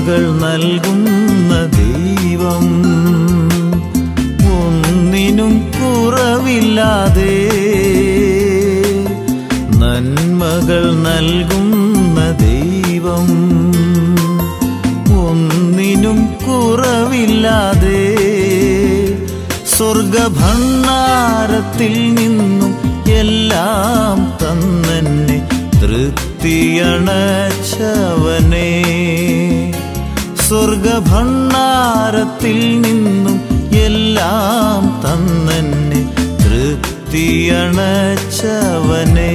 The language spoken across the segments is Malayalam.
നന്മകൾ നൽകുന്ന ദൈവം ഒന്നിനും കുറവില്ലാതെ നന്മകൾ നൽകുന്ന ദൈവം ഒന്നിനും കുറവില്ലാതെ സ്വർഗഭണ്ണാരത്തിൽ നിന്നും എല്ലാം തന്നെന്നെ തൃപ്തിയണച്ചവനെ സ്വർഗഭണ്ണാരത്തിൽ നിന്നും എല്ലാം തന്നെന്നെ തൃപ്തിയണച്ചവനെ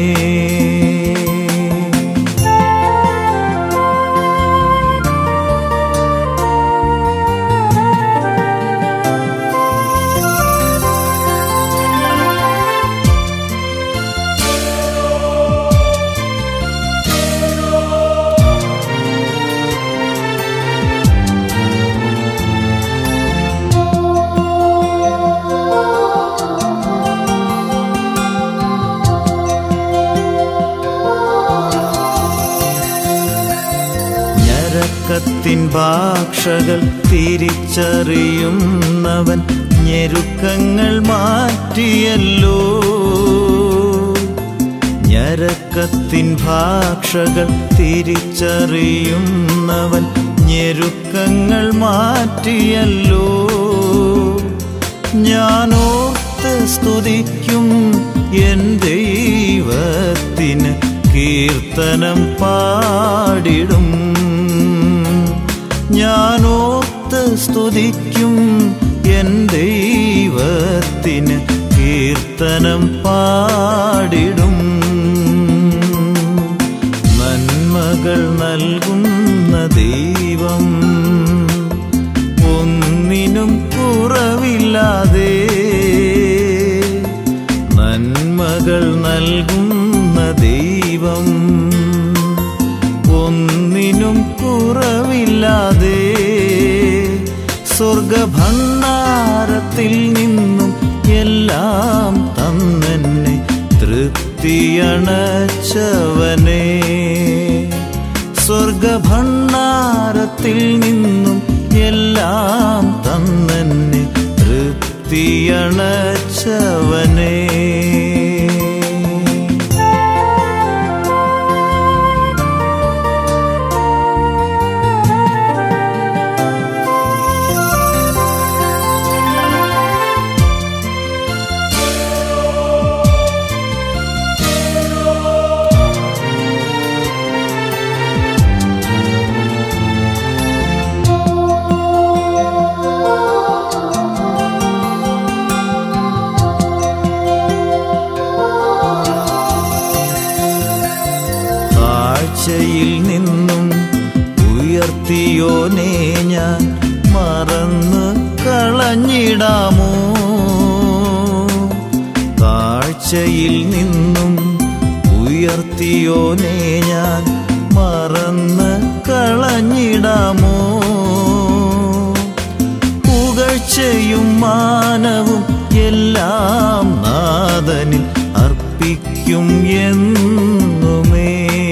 ഞരക്കത്തിൻ ഭാഷകൾ തിരിച്ചറിയുന്നവൻ ഞെരുക്കങ്ങൾ മാറ്റിയല്ലോ ഞരക്കത്തിൻ ഭാഷകൾ തിരിച്ചറിയുന്നവൻ ഞെരുക്കങ്ങൾ മാറ്റിയല്ലോ ഞാനോർത്ത് സ്തുതിക്കും എൻ ദൈവത്തിന് കീർത്തനം പാടിടും ഞാനോർത്ത് സ്തുതിക്കും എൻ ദൈവത്തിന് കീർത്തനം പാടിടും നന്മകൾ നൽകുന്ന ദൈവം ഒന്നിനും കുറവില്ലാതെ നന്മകൾ നൽകുന്ന ദൈവം ഒന്നിനും കുറവില്ലാതെ സ്വർഗഭണ്ണാരത്തിൽ നിന്നും എല്ലാം തന്നെന്നെ തൃപ്തിയണച്ചവനെ സ്വർഗഭണ്ണാരത്തിൽ നിന്നും എല്ലാം തന്നെന്നെ തൃപ്തിയണച്ചവനെ താഴ്ചയിൽ നിന്നും ഉയർത്തിയോനെ ഞാൻ മറന്ന് കളഞ്ഞിടാമോ താഴ്ചയിൽ നിന്നും ഉയർത്തിയോനെ ഞാൻ മറന്ന് കളഞ്ഞിടാമോ പുകഴ്ചയും മാനവും എല്ലാം നാദനിൽ അർപ്പിക്കും എന്നുമേ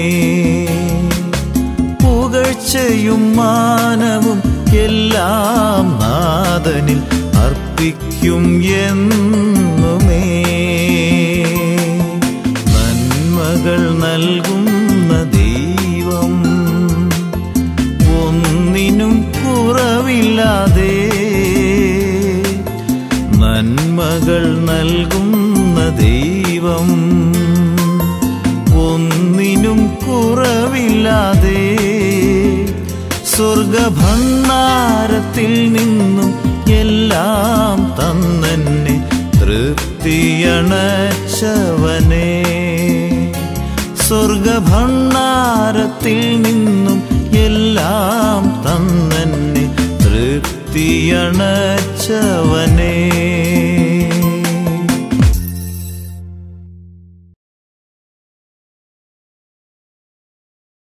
പുകഴ്ചയും മാനവും എല്ലാം നാദനിൽ അർപ്പിക്കും എന്നുമേ നന്മകൾ നൽകുന്ന ദൈവം ഒന്നിനും കുറവില്ലാതെ നന്മകൾ നൽകുന്ന ദൈവം ഒന്നിനും കുറവില്ലാതെ സ്വർഗഭണ്ണാരത്തിൽ നിന്നും എല്ലാം തന്നെന്നെ തൃപ്തിയണച്ചവനെ സ്വർഗഭണ്ണാരത്തിൽ നിന്നും എല്ലാം തന്നെന്നെ തൃപ്തിയണച്ചവനെ